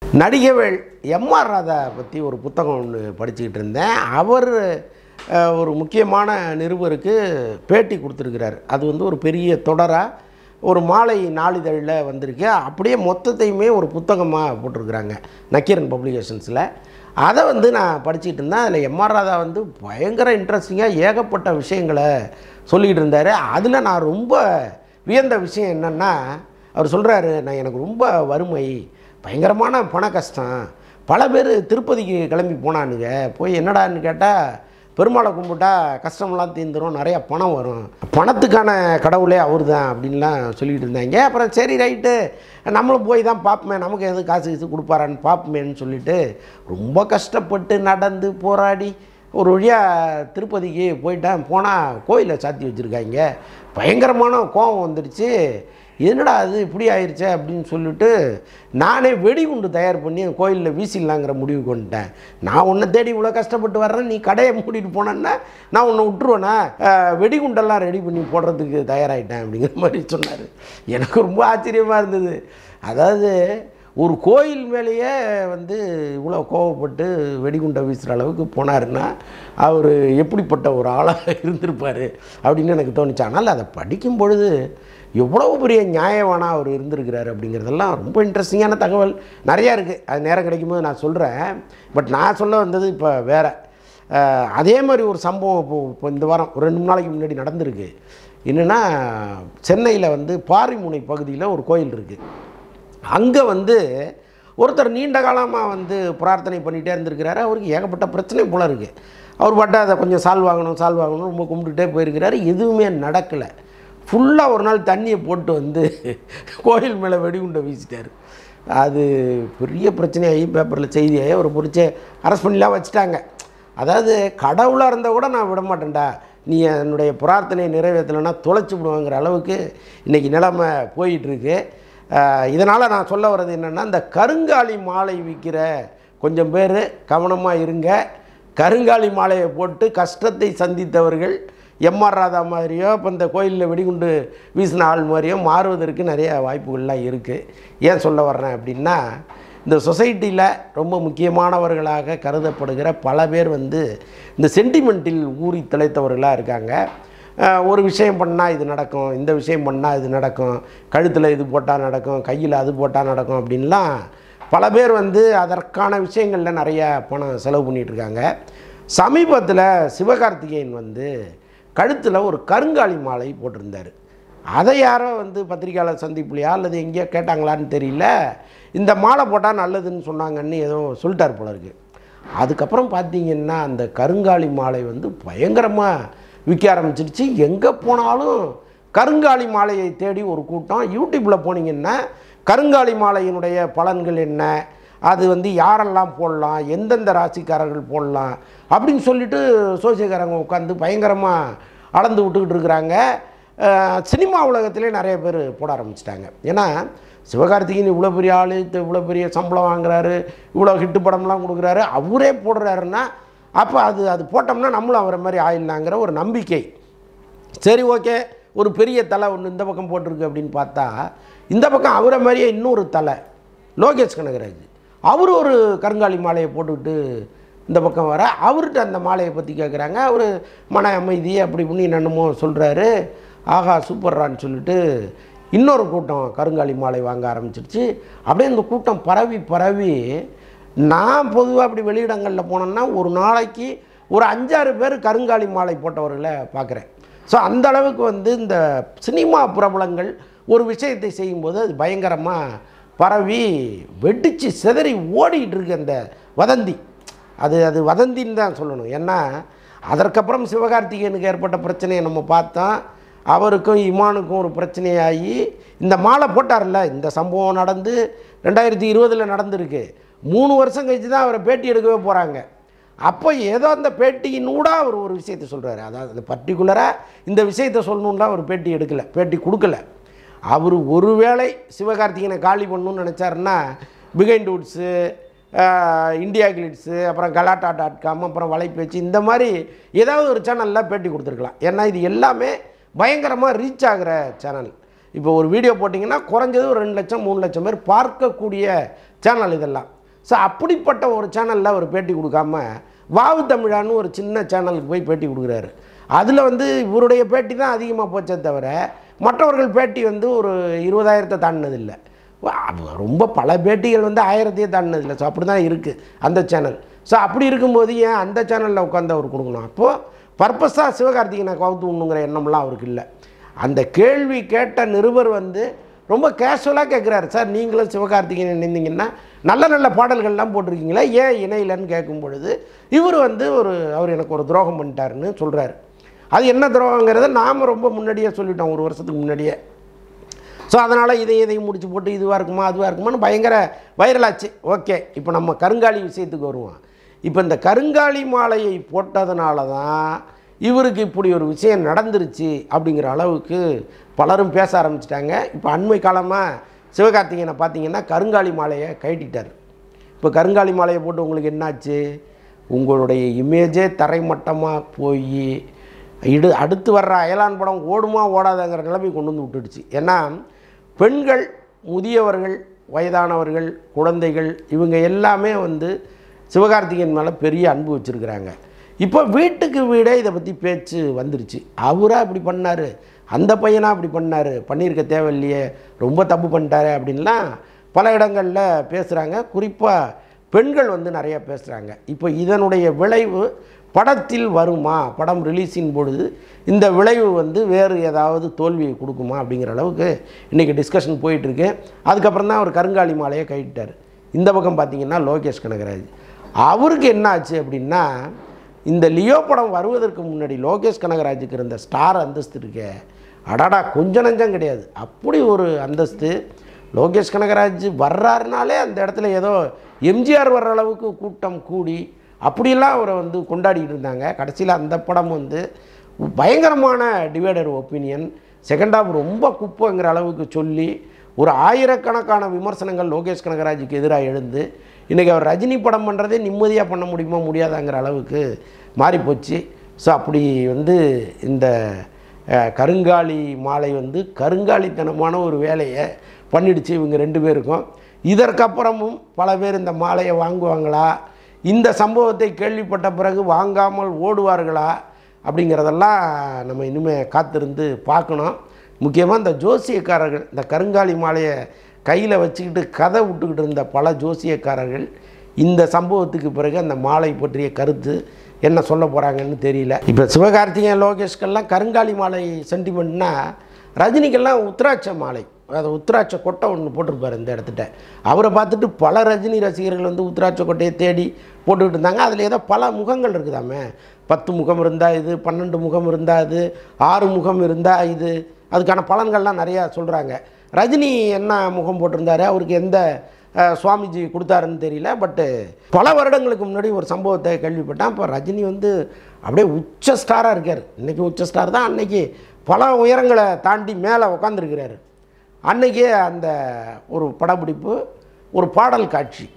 நடிகவேள் MR Radha பற்றி ஒரு புத்தகம் ஒன்று படிச்சுக்கிட்டு இருந்தேன் அவர் அஹ், ஒரு முக்கியமான நிருபருக்கு பேட்டி கொடுத்துருக்கிறார் அது வந்து ஒரு பெரிய தொடராக ஒரு மாலை நாளிதழில் வந்திருக்கு அப்படியே மொத்தத்தையுமே ஒரு புத்தகமாக போட்டிருக்கிறாங்க நக்கீரன் பப்ளிகேஷன்ஸில் அதை வந்து நான் படிச்சுக்கிட்டு இருந்தேன் அதில் எம்ஆர் ராதா வந்து பயங்கர இன்ட்ரெஸ்டிங்காக ஏகப்பட்ட விஷயங்களை சொல்லிக்கிட்டு இருந்தார் அதில் நான் ரொம்ப வியந்த விஷயம் என்னென்னா அவர் சொல்கிறாரு நான் எனக்கு ரொம்ப வறுமை பயங்கரமான பண கஷ்டம் பல பேர் திருப்பதிக்கு கிளம்பி போனானுங்க போய் என்னடான்னு கேட்டால் பெருமாளை கும்பிட்டா கஷ்டமெல்லாம் தீர்ந்துரும் நிறைய பணம் வரும் பணத்துக்கான கடவுளே அவர் தான் அப்படின்லாம் சொல்லிட்டு இருந்தாங்க அப்புறம் சரி ரைட்டு நம்மளும் போய் தான் பார்ப்போமே நமக்கு எது காசு கீசு கொடுப்பாரான்னு பார்ப்போமேன்னு சொல்லிட்டு ரொம்ப கஷ்டப்பட்டு நடந்து போராடி ஒரு வழியாக திருப்பதிக்கு போயிட்டேன் போனால் கோயிலை சாத்தி வச்சுருக்காங்க பயங்கரமான கோபம் வந்துடுச்சு என்னடா அது இப்படி ஆயிடுச்சே அப்படின்னு சொல்லிட்டு நானே வெடிகுண்டு தயார் பண்ணி அந்த கோயிலில் வீசிடலாங்கிற முடிவுக்கு வந்துட்டேன் நான் உன்னை தேடி இவ்வளோ கஷ்டப்பட்டு வர்றேன் நீ கடையை மூடிட்டு போனேன்னா நான் உன்னை விட்டுருவேனா அஹ், வெடிகுண்டெல்லாம் ரெடி பண்ணி போடுறதுக்கு தயாராகிட்டேன் அப்படிங்கிற மாதிரி சொன்னார் எனக்கு ரொம்ப ஆச்சரியமாக இருந்தது அதாவது ஒரு கோயில் மேலேயே வந்து இவ்வளோ கோவப்பட்டு வெடிகுண்டை வீசுகிற அளவுக்கு போனாருன்னா அவர் எப்படிப்பட்ட ஒரு ஆளாக இருந்திருப்பார் அப்படின்னு எனக்கு தோணுச்சு ஆனால் அதை படிக்கும் பொழுது எவ்வளவு பெரிய நியாயவானா அவர் இருந்திருக்கிறாரு அப்படிங்கிறதெல்லாம் ரொம்ப இன்ட்ரெஸ்டிங்கான தகவல் நிறையா இருக்குது அது நேரம் கிடைக்கும்போது நான் சொல்கிறேன் பட் நான் சொல்ல வந்தது இப்போ வேறு அஹ், அதே மாதிரி ஒரு சம்பவம் இப்போ இப்போ இந்த வாரம் ஒரு ரெண்டு மூணு நாளைக்கு முன்னாடி நடந்திருக்கு என்னென்னா சென்னையில் வந்து பாரிமுனை பகுதியில் ஒரு கோயில் இருக்குது அங்கே வந்து ஒருத்தர் நீண்ட காலமாக வந்து பிரார்த்தனை பண்ணிகிட்டே இருந்திருக்கிறாரு அவருக்கு ஏகப்பட்ட பிரச்சனை போல இருக்குது அவர் பாட்ட அதை கொஞ்சம் சால்வ் ஆகணும் சால்வ் ஆகணும் ரொம்ப கும்பிட்டுட்டே போயிருக்கிறாரு எதுவுமே நடக்கலை ஃபுல்லாக ஒரு நாள் தண்ணியை போட்டு வந்து கோயில் மேலே வெடிகுண்டை வீசிட்டார் அது பெரிய பிரச்சனையாகி பேப்பரில் செய்தியாகி அவரை பொறிச்சு அரெஸ்ட் பண்ணிலாம் வச்சுட்டாங்க அதாவது கடவுளாக இருந்தால் கூட நான் விட மாட்டேன்டா நீ என்னுடைய பிரார்த்தனை நிறைவேற்றலைன்னா தொலைச்சி விடுவாங்கிற அளவுக்கு இன்றைக்கி நிலைமை போயிட்டுருக்கு இதனால் நான் சொல்ல வர்றது என்னென்னா இந்த கருங்காலி மாலை விற்கிற கொஞ்சம் பேர் கவனமாக இருங்க கருங்காலி மாலையை போட்டு கஷ்டத்தை சந்தித்தவர்கள் எம்ஆர் ராதா மாதிரியோ இப்போ இந்த கோயிலில் வெடிகுண்டு வீசின ஆள் மாதிரியோ மாறுவதற்கு நிறைய வாய்ப்புகள்லாம் இருக்குது ஏன் சொல்ல வர்றேன் அப்படின்னா இந்த சொசைட்டியில் ரொம்ப முக்கியமானவர்களாக கருதப்படுகிற பல பேர் வந்து இந்த சென்டிமெண்ட்டில் ஊறி திளைத்தவர்களாக இருக்காங்க அஹ், ஒரு விஷயம் பண்ணால் இது நடக்கும் இந்த விஷயம் பண்ணால் இது நடக்கும் கழுத்தில் இது போட்டால் நடக்கும் கையில் அது போட்டால் நடக்கும் அப்படின்லாம் பல பேர் வந்து அதற்கான விஷயங்களில் நிறைய பணம் செலவு பண்ணிட்டு இருக்காங்க சமீபத்தில் சிவகார்த்திகேயன் வந்து கழுத்தில் ஒரு கருங்காலி மாலை போட்டிருந்தார் அதை யாரோ வந்து பத்திரிக்கையாளர் சந்திப்புலையா அல்லது எங்கேயோ கேட்டாங்களான்னு தெரியல இந்த மாலை போட்டால் நல்லதுன்னு சொன்னாங்கன்னு ஏதோ சொல்லிட்டார் போல இருக்கு அதுக்கப்புறம் பார்த்தீங்கன்னா அந்த கருங்காலி மாலை வந்து பயங்கரமாக விற்க ஆரம்பிச்சிருச்சு எங்கே போனாலும் கருங்காலி மாலையை தேடி ஒரு கூட்டம் யூடியூப்பில் போனீங்கன்னா கருங்காலி மாலையினுடைய பலன்கள் என்ன அது வந்து யாரெல்லாம் போடலாம் எந்தெந்த ராசிக்காரர்கள் போடலாம் அப்படின்னு சொல்லிட்டு சோசியக்காரங்க உட்காந்து பயங்கரமாக அளந்து விட்டுக்கிட்டு இருக்கிறாங்க அஹ், சினிமா உலகத்திலே நிறைய பேர் போட ஆரம்பிச்சிட்டாங்க ஏன்னா சிவகார்த்திகேயன் இவ்வளோ பெரிய ஆள் இவ்வளோ பெரிய சம்பளம் வாங்குறாரு இவ்வளோ ஹிட்டு படம்லாம் கொடுக்குறாரு அவரே போடுறாருன்னா அப்போ அது அது போட்டோம்னா நம்மளும் அவரை மாதிரி ஆயிடலாங்கிற ஒரு நம்பிக்கை சரி ஓகே ஒரு பெரிய தலை ஒன்று இந்த பக்கம் போட்டிருக்கு அப்படின்னு பார்த்தா இந்த பக்கம் அவரை மாதிரியே இன்னொரு தலை லோகேஷ் கனகராஜ் அவர் ஒரு கருங்காலி மாலையை போட்டுக்கிட்டு இந்த பக்கம் வர அவர்கிட்ட அந்த மாலையை பற்றி கேட்குறாங்க அவர் மன அமைதி அப்படி இப்படி என்னென்னமோ சொல்கிறாரு ஆஹா சூப்பர்ரான்னு சொல்லிட்டு இன்னொரு கூட்டம் கருங்காலி மாலை வாங்க ஆரம்பிச்சிருச்சு அப்படியே இந்த கூட்டம் பரவி பரவி நான் பொதுவாக அப்படி வெளியிடங்களில் போனேன்னா ஒரு நாளைக்கு ஒரு அஞ்சாறு பேர் கருங்காலி மாலை போட்டவர்களை பார்க்குறேன் ஸோ அந்த அளவுக்கு வந்து இந்த சினிமா பிரபலங்கள் ஒரு விஷயத்தை செய்யும்போது அது பயங்கரமாக பரவி வெடித்து சிதறி ஓடிட்டு இருக்கு அந்த வதந்தி அது அது வதந்தின்னு தான் சொல்லணும் ஏன்னா அதற்கப்புறம் சிவகார்த்திகேயனுக்கு ஏற்பட்ட பிரச்சனையை நம்ம பார்த்தோம் அவருக்கும் இமானுக்கும் ஒரு பிரச்சனையாகி இந்த மாலை போட்டார்ல இந்த சம்பவம் நடந்து ரெண்டாயிரத்தி இருபதில் நடந்திருக்கு மூணு வருஷம் கழிச்சு தான் அவரை பேட்டி எடுக்கவே போகிறாங்க அப்போ ஏதோ அந்த பேட்டியினூட அவர் ஒரு விஷயத்தை சொல்கிறாரு அதாவது பர்டிகுலராக இந்த விஷயத்தை சொல்லணுன்னா அவர் பேட்டி எடுக்கலை பேட்டி கொடுக்கல அவர் ஒருவேளை சிவகார்த்திகேயனை காலி பண்ணணும்னு நினச்சாருன்னா பிகைண்ட் வுட்ஸு இந்தியா கிளிட்ஸு அப்புறம் கலாட்டா டாட் காம் அப்புறம் வலைப்பேச்சு இந்த மாதிரி ஏதாவது ஒரு சேனலில் பேட்டி கொடுத்துருக்கலாம் ஏன்னா இது எல்லாமே பயங்கரமாக ரீச் ஆகிற சேனல் இப்போ ஒரு வீடியோ போட்டிங்கன்னா குறைஞ்சது ஒரு ரெண்டு லட்சம் மூணு லட்சம் பேர் பார்க்கக்கூடிய சேனல் இதெல்லாம் ஸோ அப்படிப்பட்ட ஒரு சேனலில் அவர் பேட்டி கொடுக்காம வாவு தமிழான்னு ஒரு சின்ன சேனலுக்கு போய் பேட்டி கொடுக்குறாரு அதில் வந்து இவருடைய பேட்டி தான் அதிகமாக போச்சே தவிர மற்றவர்கள் பேட்டி வந்து ஒரு இருபதாயிரத்தை தாண்டினதில்லை வா- ரொம்ப பல பேட்டிகள் வந்து ஆயிரத்தையே தாண்டினதில்லை ஸோ அப்படி தான் இருக்குது அந்த சேனல் ஸோ அப்படி இருக்கும்போது ஏன் அந்த சேனலில் உட்காந்து அவர் கொடுக்கணும் அப்போது பர்பஸாக சிவகார்த்திகேயனை கவுத்து விடணுங்கிற எண்ணம்லாம் அவருக்கு இல்லை அந்த கேள்வி கேட்ட நிருபர் வந்து ரொம்ப கேஷுவலாக கேட்குறாரு சார் நீங்களும் சிவகார்த்திகேயன் இணைந்தீங்கன்னா நல்ல நல்ல பாடல்கள்லாம் போட்டிருக்கீங்களா ஏன் இணையிலன்னு கேட்கும் பொழுது இவர் வந்து ஒரு அவர் எனக்கு ஒரு துரோகம் பண்ணிட்டாருன்னு சொல்கிறாரு அது என்ன துரோகங்கிறத நாம் ரொம்ப முன்னாடியே சொல்லிட்டோம் ஒரு வருஷத்துக்கு முன்னாடியே ஸோ அதனால் இதை இதையும் முடிச்சு போட்டு இதுவாக இருக்குமா அதுவாக இருக்குமான்னு பயங்கர வைரலாச்சு ஓகே இப்போ நம்ம கருங்காலி விஷயத்துக்கு வருவோம் இப்போ இந்த கருங்காலி மாலையை போட்டதுனால தான் இவருக்கு இப்படி ஒரு விஷயம் நடந்துருச்சு அப்படிங்கிற அளவுக்கு பலரும் பேச ஆரம்பிச்சிட்டாங்க இப்போ அண்மை காலமாக சிவகார்த்திகேயனை பார்த்தீங்கன்னா கருங்காலி மாலையை கழட்டிட்டார் இப்போ கருங்காலி மாலையை போட்டு உங்களுக்கு என்னாச்சு உங்களுடைய இமேஜே தரைமட்டமாக போய் இடு அடுத்து வர்ற அயலான் படம் ஓடுமா ஓடாதங்கிற நிலைமை கொண்டு வந்து விட்டுடுச்சு ஏன்னா பெண்கள் முதியவர்கள் வயதானவர்கள் குழந்தைகள் இவங்க எல்லாமே வந்து சிவகார்த்திகேயன் மேலே பெரிய அன்பு வச்சுருக்கிறாங்க இப்போ வீட்டுக்கு வீடே இதை பற்றி பேச்சு வந்துருச்சு அவரா இப்படி பண்ணார் அந்த பையனா அப்படி பண்ணார் பண்ணியிருக்க தேவையில்லையே ரொம்ப தப்பு பண்ணிட்டாரு அப்படின்லாம் பல இடங்களில் பேசுகிறாங்க குறிப்பாக பெண்கள் வந்து நிறைய பேசுகிறாங்க இப்போ இதனுடைய விளைவு படத்தில் வருமா படம் ரிலீஸின் பொழுது இந்த விளைவு வந்து வேறு ஏதாவது தோல்வியை கொடுக்குமா அப்படிங்கிற அளவுக்கு இன்றைக்கி டிஸ்கஷன் போயிட்டுருக்கு அதுக்கப்புறம் தான் அவர் கருங்காலி மாலையை கைவிட்டார் இந்த பக்கம் பார்த்தீங்கன்னா லோகேஷ் கனகராஜ் அவருக்கு என்ன ஆச்சு அப்படின்னா இந்த லியோ படம் வருவதற்கு முன்னாடி லோகேஷ் கனகராஜுக்கு இருந்த ஸ்டார் அந்தஸ்து இருக்கே அடாடா கொஞ்சம் நஞ்சம் கிடையாது அப்படி ஒரு அந்தஸ்து லோகேஷ் கனகராஜ் வர்றாருனாலே அந்த இடத்துல ஏதோ எம்ஜிஆர் வர்ற அளவுக்கு கூட்டம் கூடி அப்படியெல்லாம் அவரை வந்து கொண்டாடிட்டு இருந்தாங்க கடைசியில் அந்த படம் வந்து பயங்கரமான டிவைடர் ஒப்பீனியன் செகண்ட் ஹாஃப் ரொம்ப குப்பைங்கிற அளவுக்கு சொல்லி ஒரு ஆயிரக்கணக்கான விமர்சனங்கள் லோகேஷ் கனகராஜுக்கு எதிராக எழுந்து இன்றைக்கி அவர் ரஜினி படம் பண்ணுறதே நிம்மதியாக பண்ண முடியுமா முடியாதாங்கிற அளவுக்கு மாறிப்போச்சு ஸோ அப்படி வந்து இந்த அஹ், கருங்காலி மாலை வந்து கருங்காலித்தனமான ஒரு வேலையை பண்ணிடுச்சு இவங்க ரெண்டு பேருக்கும் இதற்கப்புறமும் பல பேர் இந்த மாலையை வாங்குவாங்களா இந்த சம்பவத்தை கேள்விப்பட்ட பிறகு வாங்காமல் ஓடுவார்களா அப்படிங்கிறதெல்லாம் நம்ம இனிமேல் காத்திருந்து பார்க்கணும் முக்கியமாக இந்த ஜோசியக்காரர்கள் இந்த கருங்காலி மாலையை கையில் வச்சுக்கிட்டு கதை விட்டுக்கிட்டு இருந்த பல ஜோசியக்காரர்கள் இந்த சம்பவத்துக்கு பிறகு அந்த மாலை பற்றிய கருத்து என்ன சொல்ல போகிறாங்கன்னு தெரியல இப்போ சிவகார்த்திகேயன் லோகேஷ்கெல்லாம் கருங்காலி மாலை சென்டிமெண்ட்னா ரஜினிக்கெல்லாம் உத்ராட்ச மாலை அது உத்ராட்ச கொட்டை ஒன்று போட்டிருப்பார் இந்த இடத்துட்ட அவரை பார்த்துட்டு பல ரஜினி ரசிகர்கள் வந்து உத்ராட்ச கொட்டையை தேடி போட்டுக்கிட்டு இருந்தாங்க அதில் ஏதோ பல முகங்கள் இருக்குதாமே பத்து முகம் இருந்தால் இது பன்னெண்டு முகம் இருந்தால் இது ஆறு முகம் இருந்தால் இது அதுக்கான பலன்கள்லாம் நிறையா சொல்கிறாங்க ரஜினி என்ன முகம் போட்டிருந்தாரு அவருக்கு எந்த அஹ், சுவாமிஜி கொடுத்தாருன்னு தெரியல பட்டு பல வருடங்களுக்கு முன்னாடி ஒரு சம்பவத்தை கேள்விப்பட்டேன் இப்போ ரஜினி வந்து அப்படியே உச்ச ஸ்டாராக இருக்கார் இன்றைக்கி உச்ச ஸ்டார் தான் அன்னைக்கு பல உயரங்களை தாண்டி மேலே உட்காந்துருக்கிறாரு அன்னைக்கே அந்த ஒரு படப்பிடிப்பு ஒரு பாடல் காட்சி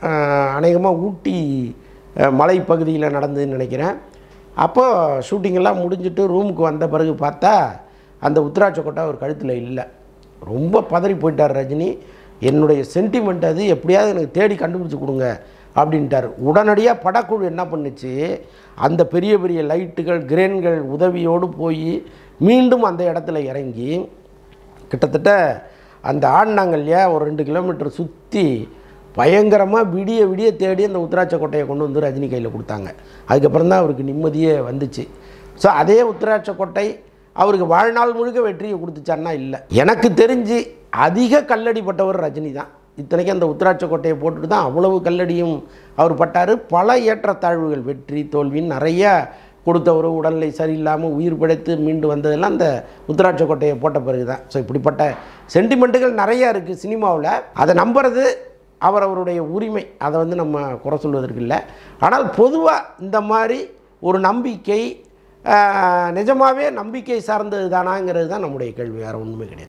அநேகமாக ஊட்டி அஹ், மலைப்பகுதியில் நடந்ததுன்னு நினைக்கிறேன் அப்போது ஷூட்டிங்கெல்லாம் முடிஞ்சிட்டு ரூமுக்கு வந்த பிறகு பார்த்தா அந்த உத்ராட்ச கொட்டை அவர் கழுத்தில் இல்லை ரொம்ப பதறி போயிட்டார் ரஜினி என்னுடைய சென்டிமெண்ட் அது எப்படியாவது எனக்கு தேடி கண்டுபிடிச்சி கொடுங்க அப்படின்ட்டார் உடனடியாக படக்குழு என்ன பண்ணுச்சு அந்த பெரிய பெரிய லைட்டுகள் கிரேன்கள் உதவியோடு போய் மீண்டும் அந்த இடத்துல இறங்கி கிட்டத்தட்ட அந்த ஆடினாங்க இல்லையா ஒரு ரெண்டு கிலோமீட்டர் சுற்றி பயங்கரமாக விடிய விடிய தேடி அந்த உத்ராட்ச கொட்டையை கொண்டு வந்து ரஜினி கையில் கொடுத்தாங்க அதுக்கப்புறம் தான் அவருக்கு நிம்மதியே வந்துச்சு ஸோ அதே உத்ராட்ச கொட்டை அவருக்கு வாழ்நாள் முழுக்க வெற்றியை கொடுத்துச்சான்னா இல்லை எனக்கு தெரிஞ்சு அதிக கல்லடிப்பட்டவர் ரஜினி தான் இத்தனைக்கும் அந்த உத்ராட்ச கொட்டையை போட்டுட்டு தான் அவ்வளவு கல்லடியும் அவர் பட்டார் பல ஏற்றத்தாழ்வுகள் வெற்றி தோல்வின்னு நிறையா கொடுத்தவர் உடல்நிலை சரியில்லாமல் உயிர் பிழைத்து மீண்டு வந்ததெல்லாம் அந்த உத்ராட்ச கொட்டையை போட்ட பிறகு தான் ஸோ இப்படிப்பட்ட சென்டிமெண்ட்டுகள் நிறையா இருக்குது சினிமாவில் அதை நம்புறது அவர் அவருடைய உரிமை அதை வந்து நம்ம குறை சொல்வதற்கு இல்லை ஆனால் பொதுவாக இந்த மாதிரி ஒரு நம்பிக்கை ஆஹ், நிஜமாவே நம்பிக்கை சார்ந்தது தானாங்கிறது தான் நம்முடைய கேள்வி வேறு ஒன்றுமே கிடையாது